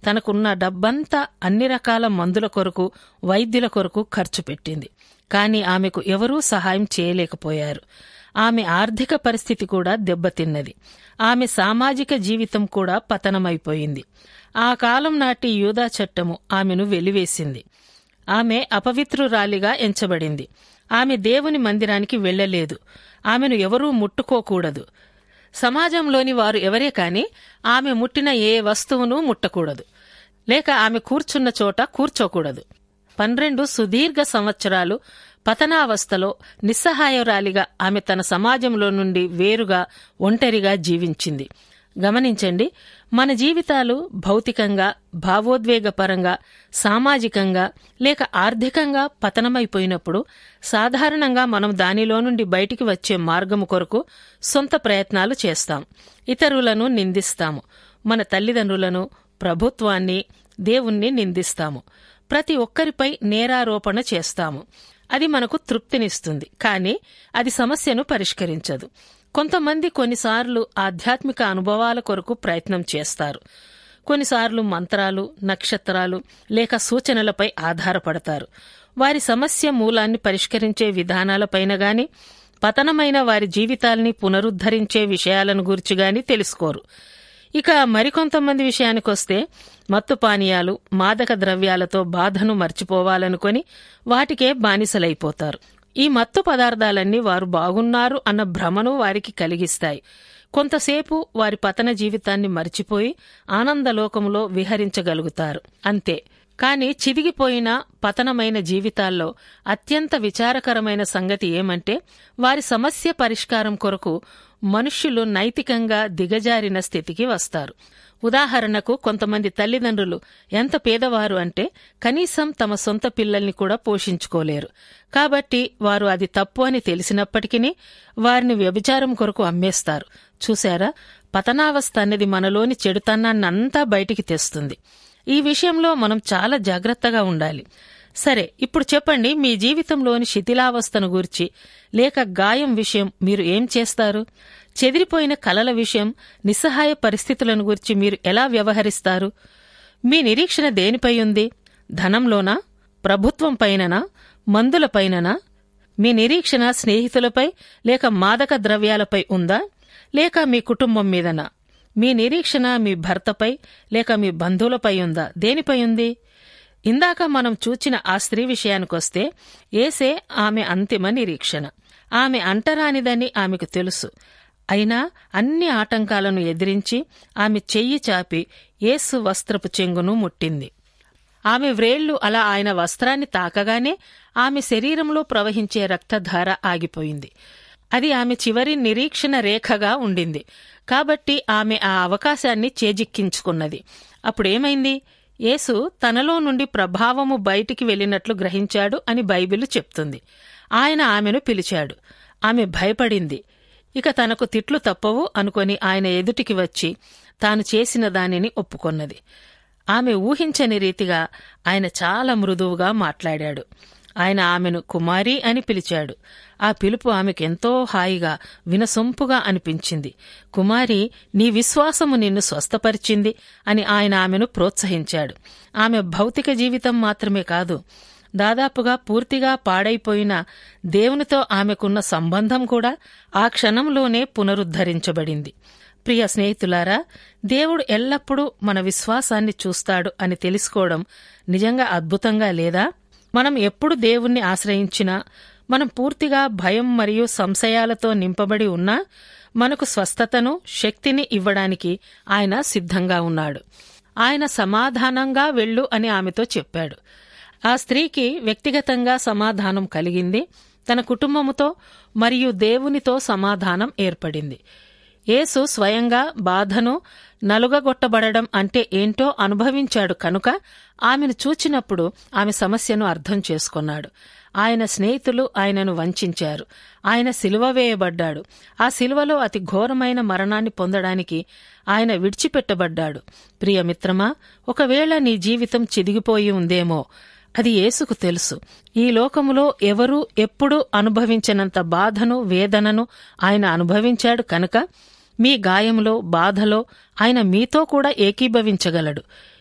తనకున్న డబ్బంతా అన్ని రకాల మందుల కొరకు వైద్యుల కొరకు ఖర్చు పెట్టింది కాని ఆమెకు ఎవరూ సహాయం చేయలేకపోయారు ఆమె ఆర్థిక పరిస్థితి కూడా దెబ్బతిన్నది ఆమె సామాజిక జీవితం కూడా పతనమైపోయింది ఆ కాలం నాటి యూదా చట్టము ఆమెను వెలివేసింది ఆమె అపవిత్రురాలిగా ఎంచబడింది ఆమె దేవుని మందిరానికి వెళ్లలేదు ఆమెను ఎవరూ ముట్టుకోకూడదు సమాజంలోని వారు ఎవరే కాని ఆమె ముట్టిన ఏ వస్తువును ముట్టకూడదు లేక ఆమె కూర్చున్న చోట కూర్చోకూడదు పన్నెండు సుదీర్ఘ సంవత్సరాలు పతనావస్థలో నిస్సహాయురాలిగా ఆమె తన సమాజంలో నుండి వేరుగా ఒంటరిగా జీవించింది గమనించండి మన జీవితాలు భౌతికంగా భావోద్వేగపరంగా సామాజికంగా లేక ఆర్థికంగా పతనమైపోయినప్పుడు సాధారణంగా మనం దానిలో నుండి బయటికి వచ్చే మార్గము కొరకు సొంత ప్రయత్నాలు చేస్తాం ఇతరులను నిందిస్తాము మన తల్లిదండ్రులను ప్రభుత్వాన్ని దేవుణ్ణి నిందిస్తాము ప్రతి ఒక్కరిపై నేరారోపణ చేస్తాము అది మనకు తృప్తినిస్తుంది కానీ అది సమస్యను పరిష్కరించదు కొంతమంది కొన్నిసార్లు ఆధ్యాత్మిక అనుభవాల కొరకు ప్రయత్నం చేస్తారు కొన్నిసార్లు మంత్రాలు నక్షత్రాలు లేక సూచనలపై ఆధారపడతారు వారి సమస్య మూలాన్ని పరిష్కరించే విధానాలపైన గాని పతనమైన వారి జీవితాల్ని పునరుద్ధరించే విషయాలను గురించి గాని తెలుసుకోరు ఇక మరికొంతమంది విషయానికొస్తే మత్తు పానీయాలు మాదక ద్రవ్యాలతో బాధను మర్చిపోవాలనుకొని వాటికే బానిసలైపోతారు ఈ మత్తు పదార్థాలన్నీ వారు బాగున్నారు అన్న భ్రమను వారికి కలిగిస్తాయి కొంతసేపు వారి పతన జీవితాన్ని మర్చిపోయి ఆనందలోకంలో విహరించగలుగుతారు అంతే కాని చిదిగిపోయిన పతనమైన జీవితాల్లో అత్యంత విచారకరమైన సంగతి ఏమంటే వారి సమస్య పరిష్కారం కొరకు మనుష్యులు నైతికంగా దిగజారిన స్థితికి వస్తారు ఉదాహరణకు కొంతమంది తల్లిదండ్రులు ఎంత పేదవారు అంటే కనీసం తమ సొంత పిల్లల్ని కూడా పోషించుకోలేరు కాబట్టి వారు అది తప్పు అని తెలిసినప్పటికీ వారిని వ్యభిచారం కొరకు అమ్మేస్తారు చూశారా పతనావస్థ అన్నది మనలోని చెడుతనాన్నంతా బయటికి తెస్తుంది ఈ విషయంలో మనం చాలా జాగ్రత్తగా ఉండాలి సరే ఇప్పుడు చెప్పండి మీ జీవితంలోని శిథిలావస్థను గురించి లేక గాయం విషయం మీరు ఏం చేస్తారు చెదిరిపోయిన కలల విషయం నిస్సహాయ పరిస్థితులను గురించి మీరు ఎలా వ్యవహరిస్తారు మీ నిరీక్షణ దేనిపై ఉంది ధనంలోనా ప్రభుత్వం పైననా మందులపైననా మీ నిరీక్షణ స్నేహితులపై లేక మాదక ద్రవ్యాలపై ఉందా లేక మీ కుటుంబం మీదనా మీ నిరీక్షణ మీ భర్తపై లేక మీ బంధువులపై ఉందా దేనిపై ఉంది ఇందాక మనం చూచిన ఆ స్త్రీ విషయానికొస్తే ఏసే ఆమె అంతిమ నిరీక్షణ ఆమె అంటరానిదని ఆమెకు తెలుసు అయినా అన్ని ఆటంకాలను ఎదిరించి ఆమె చెయ్యి చాపి ఏసు వస్త్రపు చెంగును ముట్టింది ఆమె వ్రేళ్లు అలా ఆయన వస్త్రాన్ని తాకగానే ఆమె శరీరంలో ప్రవహించే రక్తధార ఆగిపోయింది అది ఆమె చివరి నిరీక్షణ రేఖగా ఉండింది కాబట్టి ఆమె ఆ అవకాశాన్ని చేజిక్కించుకున్నది అప్పుడేమైంది యేసు తనలో నుండి ప్రభావము బయటికి వెళ్ళినట్లు గ్రహించాడు అని బైబిలు చెప్తుంది ఆయన ఆమెను పిలిచాడు ఆమె భయపడింది ఇక తనకు తిట్లు తప్పవు అనుకొని ఆయన ఎదుటికి వచ్చి తాను చేసిన దానిని ఒప్పుకొన్నది ఆమె ఊహించని రీతిగా ఆయన చాలా మృదువుగా మాట్లాడాడు ఆయన ఆమెను కుమారి అని పిలిచాడు ఆ పిలుపు ఆమెకెంతో హాయిగా వినసొంపుగా అనిపించింది కుమారి నీ విశ్వాసము నిన్ను స్వస్థపరిచింది అని ఆయన ఆమెను ప్రోత్సహించాడు ఆమె భౌతిక జీవితం మాత్రమే కాదు దాదాపుగా పూర్తిగా పాడైపోయిన దేవునితో ఆమెకున్న సంబంధం కూడా ఆ క్షణంలోనే పునరుద్ధరించబడింది ప్రియ స్నేహితులారా దేవుడు ఎల్లప్పుడూ మన విశ్వాసాన్ని చూస్తాడు అని తెలుసుకోవడం నిజంగా అద్భుతంగా లేదా మనం ఎప్పుడు దేవుణ్ణి ఆశ్రయించినా మనం పూర్తిగా భయం మరియు సంశయాలతో నింపబడి ఉన్నా మనకు స్వస్థతను శక్తిని ఇవ్వడానికి ఆయన సిద్ధంగా ఉన్నాడు ఆయన సమాధానంగా వెళ్ళు అని ఆమెతో చెప్పాడు ఆ స్త్రీకి వ్యక్తిగతంగా సమాధానం కలిగింది తన కుటుంబముతో మరియు దేవునితో సమాధానం ఏర్పడింది యేసు స్వయంగా బాధను నలుగగొట్టబడడం అంటే ఏంటో అనుభవించాడు కనుక ఆమెను చూచినప్పుడు ఆమె సమస్యను అర్థం చేసుకున్నాడు ఆయన స్నేహితులు ఆయనను వంచారు ఆయన సిలువ వేయబడ్డాడు ఆ సిలువలో అతి ఘోరమైన మరణాన్ని పొందడానికి ఆయన విడిచిపెట్టబడ్డాడు ప్రియమిత్రమా ఒకవేళ నీ జీవితం చిదిగిపోయి ఉందేమో అది యేసుకు తెలుసు ఈ లోకములో ఎవరూ ఎప్పుడూ అనుభవించినంత బాధను వేదనను ఆయన అనుభవించాడు కనుక మీ గాయంలో బాధలో ఆయన మీతో కూడా ఏకీభవించగలడు